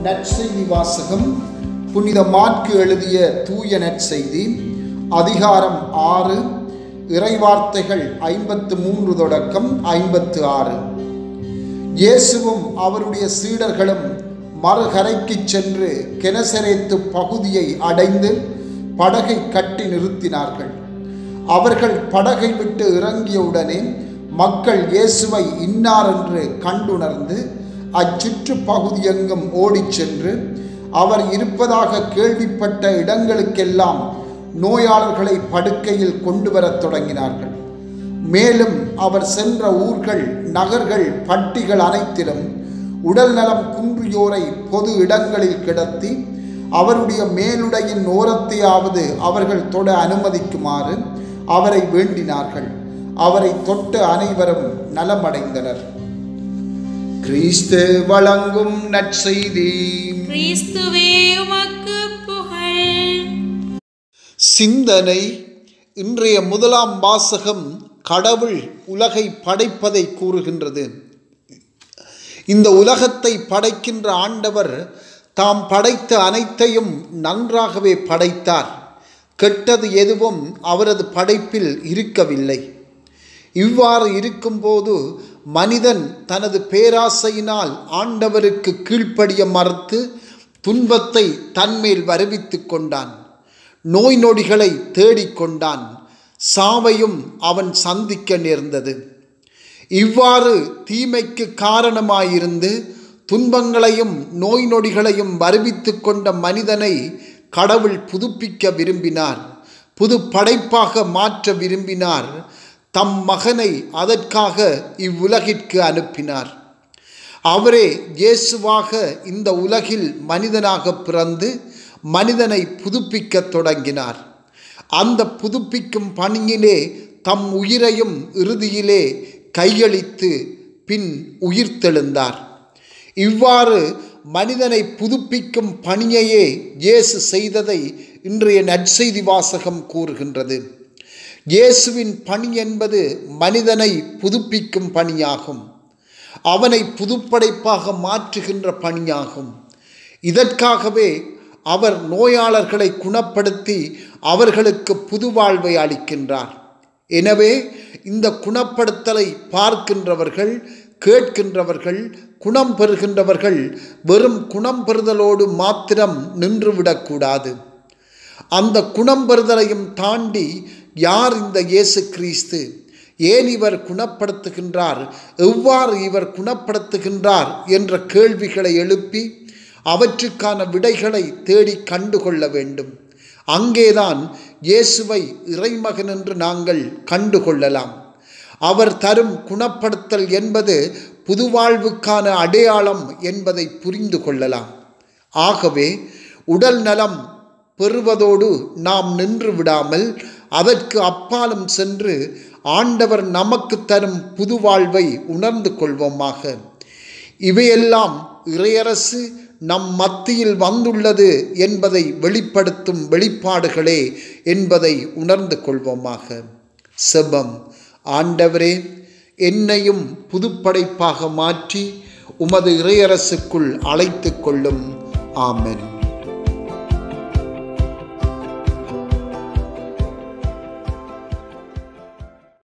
நற்செய்தி வாசகம் புனித மாற்கு எழுதிய தூய நற்செய்தி அதிகாரம் ஆறு இறைவார்த்தைகள் ஐம்பத்து மூன்று தொடக்கம் ஐம்பத்து ஆறு இயேசுவும் அவருடைய சீடர்களும் மறுகரைக்கு சென்று கெனசரேத்து பகுதியை அடைந்து படகை கட்டி நிறுத்தினார்கள் அவர்கள் படகை விட்டு இறங்கியவுடனே மக்கள் இயேசுவை இன்னார் என்று கண்டுணர்ந்து அச்சுற்று பகுதியெங்கும் ஓடிச் சென்று அவர் இருப்பதாக கேள்விப்பட்ட இடங்களுக்கெல்லாம் நோயாளர்களை படுக்கையில் கொண்டு வரத் தொடங்கினார்கள் மேலும் அவர் சென்ற ஊர்கள் நகர்கள் பட்டிகள் அனைத்திலும் உடல் நலம் குன்றியோரை பொது இடங்களில் கிடத்தி அவருடைய மேலுடையின் ஓரத்தையாவது அவர்கள் தொட அனுமதிக்குமாறு அவரை வேண்டினார்கள் அவரை தொட்ட அனைவரும் நலமடைந்தனர் கிறிஸ்து வழங்கும் நற்செய்தி கிறிஸ்துவே உமக்கு புகழ் சிந்தனை இன்றைய முதலாம் வாசகம் கடவுள் உலகை படைப்பதை கூறுகின்றது இந்த உலகத்தை படைக்கின்ற ஆண்டவர் தாம் படைத்த அனைத்தையும் நன்றாகவே படைத்தார் கெட்டது எதுவும் அவரது படைப்பில் இருக்கவில்லை இவ்வாறு இருக்கும்போது மனிதன் தனது பேராசையினால் ஆண்டவருக்கு கீழ்ப்படிய மறுத்து துன்பத்தை தன்மேல் வருவித்து கொண்டான் நோய் நொடிகளை தேடிக்கொண்டான் சாவையும் அவன் சந்திக்க நேர்ந்தது இவ்வாறு தீமைக்கு காரணமாயிருந்து துன்பங்களையும் நோய் நொடிகளையும் வருவித்து கொண்ட மனிதனை கடவுள் புதுப்பிக்க விரும்பினார் புது படைப்பாக மாற்ற விரும்பினார் தம் மகனை அதற்காக இவ்வுலகிற்கு அனுப்பினார் அவரே இயேசுவாக இந்த உலகில் மனிதனாக பிறந்து மனிதனை புதுப்பிக்கத் தொடங்கினார் அந்த புதுப்பிக்கும் பணியிலே தம் உயிரையும் இறுதியிலே கையளித்து பின் உயிர்த்தெழுந்தார் இவ்வாறு மனிதனை புதுப்பிக்கும் பணியையே இயேசு செய்ததை இன்றைய நற்செய்தி வாசகம் கூறுகின்றது இயேசுவின் பணி என்பது மனிதனை புதுப்பிக்கும் பணியாகும் அவனை புதுப்படைப்பாக மாற்றுகின்ற பணியாகும் இதற்காகவே அவர் நோயாளர்களை குணப்படுத்தி அவர்களுக்கு புது வாழ்வை அளிக்கின்றார் எனவே இந்த குணப்படுத்தலை பார்க்கின்றவர்கள் கேட்கின்றவர்கள் குணம் பெறுகின்றவர்கள் வெறும் குணம் பெறுதலோடு மாத்திரம் நின்றுவிடக்கூடாது அந்த குணம் பெறுதலையும் தாண்டி யார் இந்த இயேசு கிறிஸ்து ஏன் இவர் குணப்படுத்துகின்றார் எவ்வாறு இவர் குணப்படுத்துகின்றார் என்ற கேள்விகளை எழுப்பி அவற்றுக்கான விடைகளை தேடி கண்டுகொள்ள வேண்டும் அங்கேதான் இயேசுவை இறைமகன் என்று நாங்கள் கண்டுகொள்ளலாம் அவர் தரும் குணப்படுத்தல் என்பது புதுவாழ்வுக்கான அடையாளம் என்பதை புரிந்து கொள்ளலாம் ஆகவே உடல் நலம் பெறுவதோடு நாம் நின்று விடாமல் அதற்கு அப்பாலும் சென்று ஆண்டவர் நமக்கு தரும் புது வாழ்வை உணர்ந்து கொள்வோமாக இவையெல்லாம் இறையரசு நம் மத்தியில் வந்துள்ளது என்பதை வெளிப்படுத்தும் வெளிப்பாடுகளே என்பதை உணர்ந்து கொள்வோமாக செபம் ஆண்டவரே என்னையும் புதுப்படைப்பாக மாற்றி உமது இறையரசுக்குள் அழைத்து கொள்ளும் ஆமென்